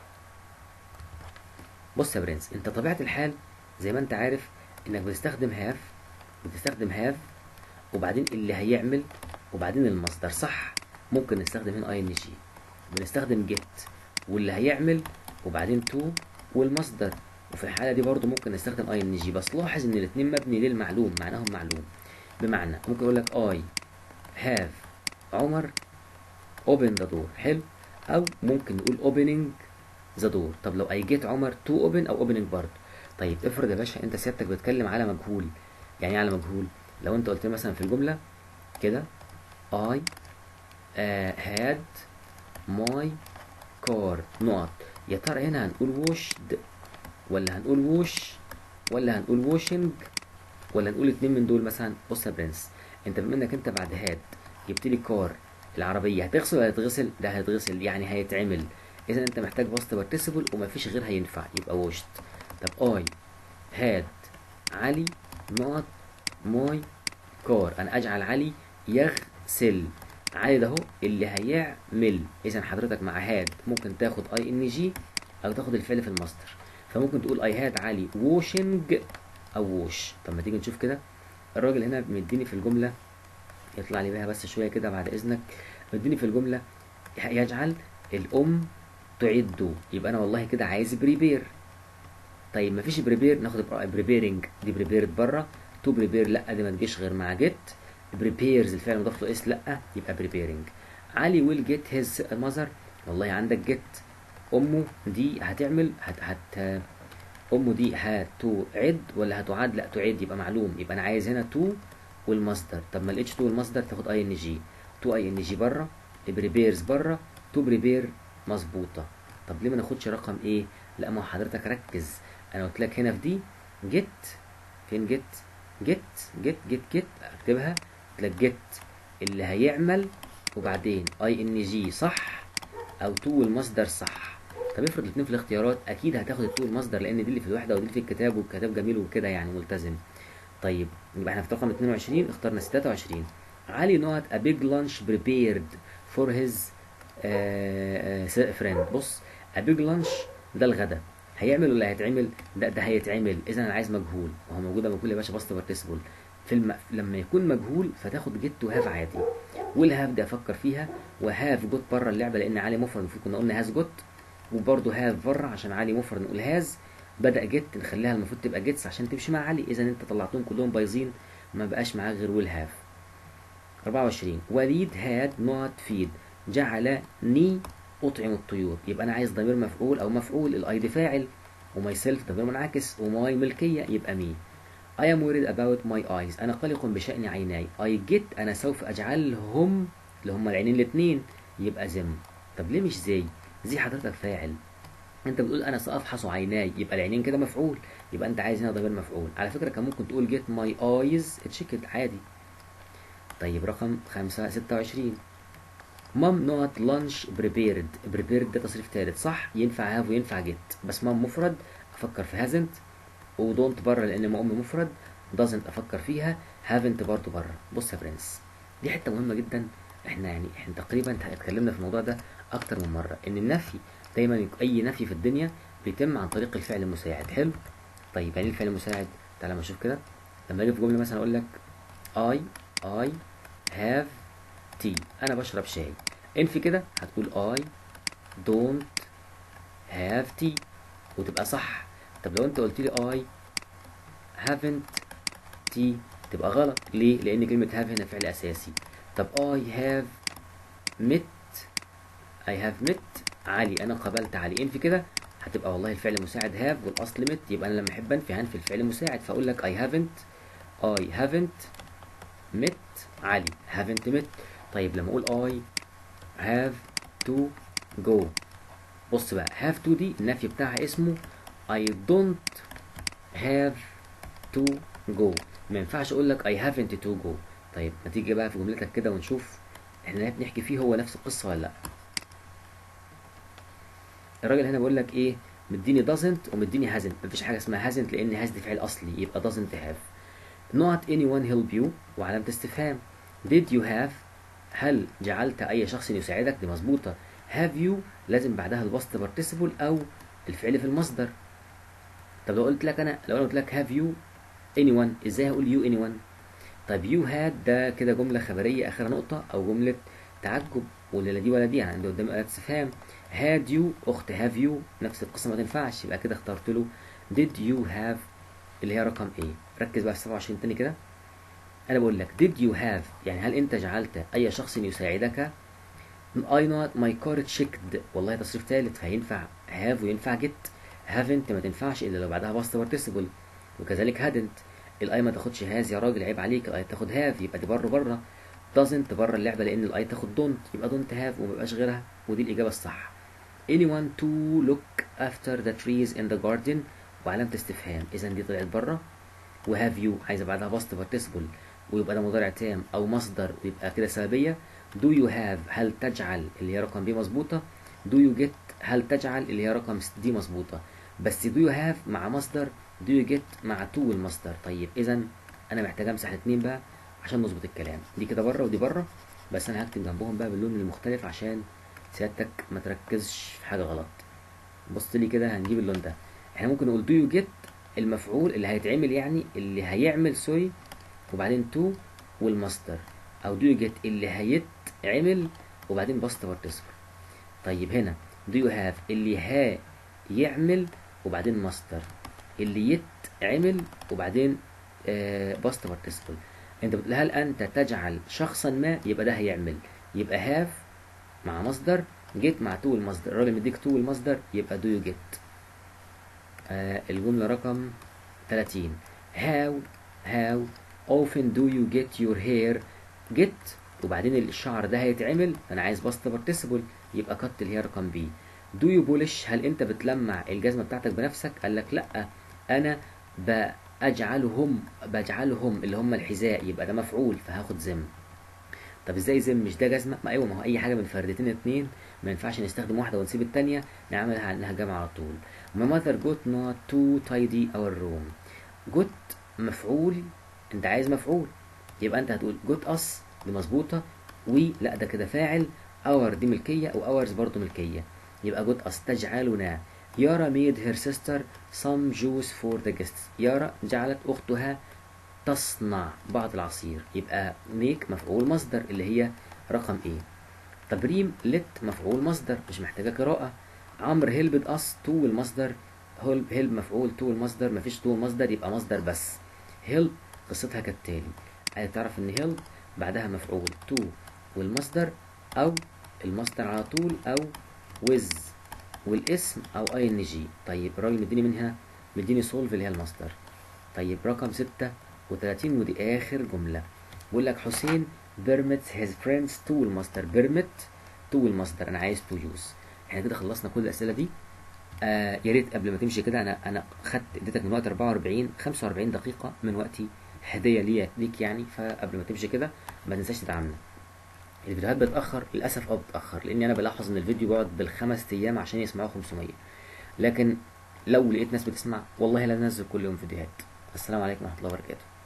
بص يا برنس انت طبيعه الحال زي ما انت عارف انك بتستخدم هاف بتستخدم هاف وبعدين اللي هيعمل وبعدين المصدر صح ممكن نستخدم هنا اي ان جي بنستخدم جيت واللي هيعمل وبعدين تو والمصدر وفي الحاله دي برضو ممكن نستخدم اي ان جي بس لاحظ ان الاثنين مبني للمعلوم معناهم معلوم بمعنى ممكن اقول لك اي هاف عمر open the door حلو او ممكن نقول opening the door طب لو اي جيت عمر تو open او opening برضه طيب افرض يا باشا انت سيادتك بتتكلم على مجهول يعني ايه على مجهول لو انت قلت مثلا في الجمله كده I uh, had my car نقط يا ترى هنا هنقول washed ولا هنقول wash ولا هنقول washing ولا نقول اتنين من دول مثلا بص يا برنس انت بما انك انت بعد هاد جبت لي كار العربيه هتغسل ولا هتغسل ده هيتغسل يعني هيتعمل اذا انت محتاج باست بارتيسيبل ومفيش غيرها ينفع يبقى واشت طب اي هاد علي نقط ماي كار انا اجعل علي يغسل علي ده هو اللي هيعمل اذا حضرتك مع هاد ممكن تاخد اي ان جي او تاخد الفعل في المصدر فممكن تقول اي هاد علي واشنج او ووش طب ما تيجي نشوف كده الراجل هنا مديني في الجمله يطلع لي بيها بس شويه كده بعد اذنك مديني في الجمله يجعل الام تعد يبقى انا والله كده عايز بريبير طيب مفيش بريبير ناخد بريبيرنج دي بريبيرد بره تو بريبير لا دي ما تجيش غير مع جيت بريبيرز الفعل مضاف له اس لا يبقى بريبيرنج علي ويل جيت هيز ماذر والله عندك جيت امه دي هتعمل هت هت امه دي هتعد ولا هتعاد لا تعد يبقى معلوم يبقى انا عايز هنا تو والمصدر طب ما لقيتش تو والمصدر تاخد اي ان جي تو اي ان جي بره بريبيرز بره تو بريبير مظبوطه طب ليه ما ناخدش رقم ايه لا ما حضرتك ركز انا قلت لك هنا في دي جيت فين جيت جيت جيت جيت جيت اكتبها قلت لك جيت اللي هيعمل وبعدين اي ان جي صح او تو المصدر صح طب افرض الاثنين في الاختيارات اكيد هتاخد التو المصدر لان دي اللي في الوحده ودي اللي في الكتاب والكتاب جميل وكده يعني ملتزم طيب يبقى احنا في رقم 22 اخترنا 23 علي نوت a big lunch prepared for his uh, uh, friend بص a big lunch ده الغدا هيعمل ولا هيتعمل ده ده هيتعمل اذا انا عايز مجهول وهو موجوده مجهول يا باشا باست بارتيسيبل في الم... لما يكون مجهول فتاخد جيت وهاف عادي والهاف دي افكر فيها وهاف جوت بره اللعبه لان علي مفرد المفروض كنا قلنا هاز جوت وبرده هاف بره عشان علي مفرد نقول هاز بدا جيت نخليها المفروض تبقى جيتس عشان تمشي مع علي اذا انت طلعتهم كلهم بايظين ما بقاش معاك غير ويل هاف 24 وليد هاد نوت فيد جعلني اطعم الطيور يبقى انا عايز ضمير مفعول او مفعول الاي دي فاعل وماي سيلف ضمير منعكس وماي ملكيه يبقى مي I am worried about my eyes أنا قلق بشأن عيناي I get أنا سوف أجعلهم اللي هم العينين الاثنين يبقى زم طب ليه مش زي زي حضرتك فاعل انت بتقول انا سافحص عيناي يبقى العينين كده مفعول يبقى انت عايز هنا ضمير مفعول على فكره كان ممكن تقول جيت ماي ايز اتشيكت عادي طيب رقم 5 26 مام نوت لانش بريبيرد بريبيرد ده تصريف ثالث صح ينفع هاف وينفع جيت بس مام مفرد افكر في هازنت ودونت بره لان ما ام مفرد دازنت افكر فيها هافنت برضو بره بص يا برنس دي حته مهمه جدا احنا يعني احنا تقريبا اتكلمنا في الموضوع ده اكتر من مره ان النفي دايما اي نفي في الدنيا بيتم عن طريق الفعل المساعد حلو طيب يعني الفعل المساعد تعالى ما اشوف كده لما اجي في جمله مثلا اقول لك I I have tea انا بشرب شاي انفي كده هتقول I don't have tea وتبقى صح طب لو انت قلت لي I haven't tea تبقى غلط ليه لان كلمه have هنا فعل اساسي طب I have met I have met علي انا قابلت علي انفي كده هتبقى والله الفعل المساعد هاف والاصل مت يبقى انا لما احب انفي هنفي الفعل المساعد فاقول لك I haven't I haven't met علي haven't met طيب لما اقول I have to go بص بقى have to دي النفي بتاعها اسمه I don't have to go ما ينفعش اقول لك I haven't to go طيب ما تيجي بقى في جملتك كده ونشوف احنا بنحكي فيه هو نفس القصه ولا لا الراجل هنا بيقول لك ايه مديني doesn't ومديني hasn't مفيش حاجه اسمها hasn't لان has دي فعل اصلي يبقى doesn't have not anyone help you وعلامه استفهام did you have هل جعلت اي شخص يساعدك دي مظبوطه have you لازم بعدها الباست participle او الفعل في المصدر طب لو قلت لك انا لو انا قلت لك have you anyone ازاي هقول you anyone طيب you had ده كده جمله خبريه اخر نقطه او جمله تعجب ولا لا دي ولا دي يعني عندي قدامي اداه استفهام had you اخت have you نفس القصه ما تنفعش يبقى كده اخترت له did you have اللي هي رقم ايه ركز بقى في 27 تاني كده انا بقول لك did you have يعني هل انت جعلت اي شخص يساعدك I not my car checked والله تصريف ثالث فهينفع have وينفع get haven't ما تنفعش الا لو بعدها past participle وكذلك hadn't الاي ما تاخدش هاز يا راجل عيب عليك الاي تاخد هاف يبقى دي بره بره doesn't بره اللعبه لان الاي تاخد don't يبقى don't have وما يبقاش غيرها ودي الاجابه الصح anyone to look after the trees in the garden وعلامه استفهام اذا دي طلعت بره وهاف يو عايزه بعدها باست participle ويبقى ده مضارع تام او مصدر ويبقى كده سببيه do you have هل تجعل اللي هي رقم بي مظبوطه do you get هل تجعل اللي هي رقم دي مظبوطه بس do you have مع مصدر do you get مع to المصدر طيب اذا انا محتاج امسح الاثنين بقى عشان نظبط الكلام دي كده بره ودي بره بس انا هكتب جنبهم بقى باللون المختلف عشان سيادتك ما تركزش في حاجه غلط بص لي كده هنجيب اللون ده احنا ممكن نقول do you get المفعول اللي هيتعمل يعني اللي هيعمل سوري وبعدين to والمصدر او do you get اللي هيتعمل وبعدين باست participle طيب هنا do you have اللي ها يعمل وبعدين مصدر اللي يتعمل وبعدين آه باست participle انت بتقول هل انت تجعل شخصا ما يبقى ده هيعمل يبقى هاف مع مصدر جيت مع تو المصدر الراجل مديك تو المصدر يبقى دو يو جيت آه الجملة رقم 30 how how often do you get your hair get وبعدين الشعر ده هيتعمل انا عايز باست participle يبقى كت اللي هي رقم بي do you polish هل انت بتلمع الجزمة بتاعتك بنفسك قال لك لا انا بأجعلهم بجعلهم اللي هم الحذاء يبقى ده مفعول فهاخد زم طب ازاي زم مش ده جزمه ما ايوه ما هو اي حاجه من فردتين اتنين ما ينفعش نستخدم واحده ونسيب التانيه نعملها انها جمع على طول my mother got not to tidy our room got مفعول انت عايز مفعول يبقى انت هتقول got us دي مظبوطه وي لا ده كده فاعل اور دي ملكيه واورز برضه ملكيه يبقى got us تجعلنا يارا made her sister some juice for the guests يارا جعلت اختها تصنع بعض العصير يبقى ميك مفعول مصدر اللي هي رقم ايه طب ريم لت مفعول مصدر مش محتاجه قراءه عمرو هيلبد اس تو المصدر هيلب هيلب مفعول تو المصدر مفيش تو المصدر يبقى مصدر بس هيلب قصتها كالتالي عايز تعرف ان هيلب بعدها مفعول تو والمصدر او المصدر على طول او ويز والاسم او اي ان جي طيب الراجل مديني منها مديني سولف اللي هي المصدر طيب رقم ستة وتلاتين ودي آخر جملة بيقول لك حسين بيرمت his friends to الماستر بيرمت تو المصدر انا عايز تو يوز احنا كده خلصنا كل الاسئله دي آه يا ريت قبل ما تمشي كده انا انا خدت اديتك من وقت 44 45 دقيقه من وقتي هديه ليا ليك يعني فقبل ما تمشي كده ما تنساش تدعمنا الفيديوهات بتاخر للاسف اه بتاخر لاني انا بلاحظ ان الفيديو بيقعد بالخمس ايام عشان يسمعوه 500 لكن لو لقيت ناس بتسمع والله لا ننزل كل يوم فيديوهات السلام عليكم ورحمه الله وبركاته